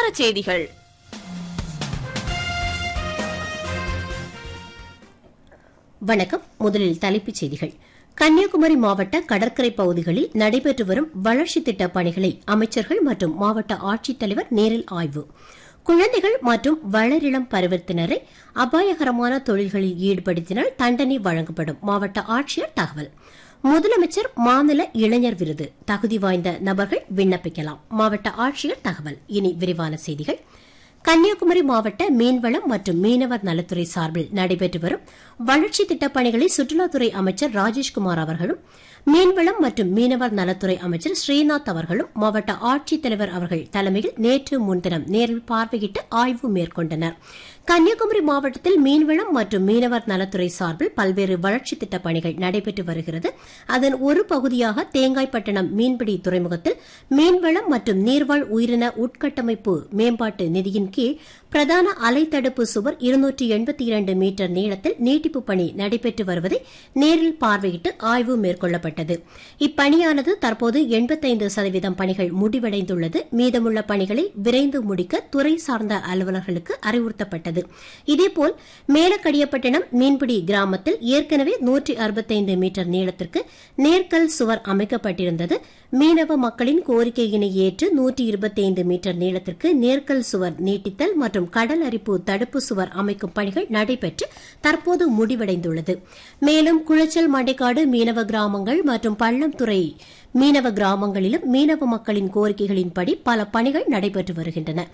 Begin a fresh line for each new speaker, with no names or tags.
செய்திகள்
வணக்கம் முதலில் தலைப்புச் செய்திகள் கன்னியாகுமரி மாவட்ட கடற்கரை பகுதிகளில் நடைபெற்று வரும் வளர்ச்சித் திட்டப் பணிகளை அமைச்சர்கள் மற்றும் மாவட்ட ஆட்சித்தலைவர் நேரில் ஆய்வு குழந்தைகள் மற்றும் வளரிளம் பருவத்தினரை அபாயகரமான தொழில்களில் ஈடுபடுத்தினால் தண்டனை வழங்கப்படும் மாவட்ட ஆட்சியர் தகவல் முதலமைச்சர் மாநில இளைஞர் விருது தகுதி வாய்ந்த நபர்கள் விண்ணப்பிக்கலாம் மாவட்ட ஆட்சியர் தகவல் இனி விரிவான செய்திகள் கன்னியாகுமரி மாவட்ட மீன்வளம் மற்றும் மீனவர் நலத்துறை சார்பில் நடைபெற்று வரும் வளர்ச்சி திட்டப் பணிகளை சுற்றுலாத்துறை அமைச்சர் ராஜேஷ்குமார் அவர்களும் மீன்வளம் மற்றும் மீனவர் நலத்துறை அமைச்சர் ஸ்ரீநாத் அவர்களும் மாவட்ட ஆட்சித்தலைவர் அவர்கள் தலைமையில் நேற்று முன்தினம் நேரில் பார்வையிட்டு ஆய்வு மேற்கொண்டனர் கன்னியாகுமரி மாவட்டத்தில் மீன்வளம் மற்றும் மீனவர் நலத்துறை சார்பில் பல்வேறு வளர்ச்சித் திட்டப் பணிகள் நடைபெற்று வருகிறது அதன் ஒரு பகுதியாக தேங்காய்பட்டணம் மீன்பிடி துறைமுகத்தில் மீன்வளம் மற்றும் நீர்வாழ் உயிரின உட்கட்டமைப்பு மேம்பாட்டு நிதியின் கீழ் பிரதான அலைத்தடுப்பு சுவர் இருநூற்றி எண்பத்தி இரண்டு மீட்டர் நீளத்தில் நீட்டிப்பு பணி நடைபெற்று வருவதை நேரில் பார்வையிட்டு ஆய்வு மேற்கொள்ளப்பட்டது இப்பணியானது தற்போது எண்பத்தைந்து சதவீதம் பணிகள் முடிவடைந்துள்ளது மீதமுள்ள பணிகளை விரைந்து முடிக்க துறை சார்ந்த அலுவலர்களுக்கு அறிவுறுத்தப்பட்டது இதேபோல் மேலக்கடியப்பட்டினம் மீன்பிடி கிராமத்தில் ஏற்கனவே நூற்றி அறுபத்தைந்து மீட்டர் நீளத்திற்கு நேர்கல் சுவர் அமைக்கப்பட்டிருந்தது மீனவ மக்களின் கோரிக்கையினை ஏற்று நூற்றி இருபத்தைந்து மீட்டர் நீளத்திற்கு நேர்கல் சுவர் நீட்டித்தல் மற்றும் கடல் அரிப்பு தடுப்பு சுவர் அமைக்கும் பணிகள் நடைபெற்று தற்போது முடிவடைந்துள்ளது மேலும் குளச்சல் மண்டைக்காடு மீனவ கிராமங்கள் மற்றும் பள்ளம்துறை மீனவ கிராமங்களிலும் மீனவ மக்களின் கோரிக்கைகளின்படி பல பணிகள் நடைபெற்று வருகின்றன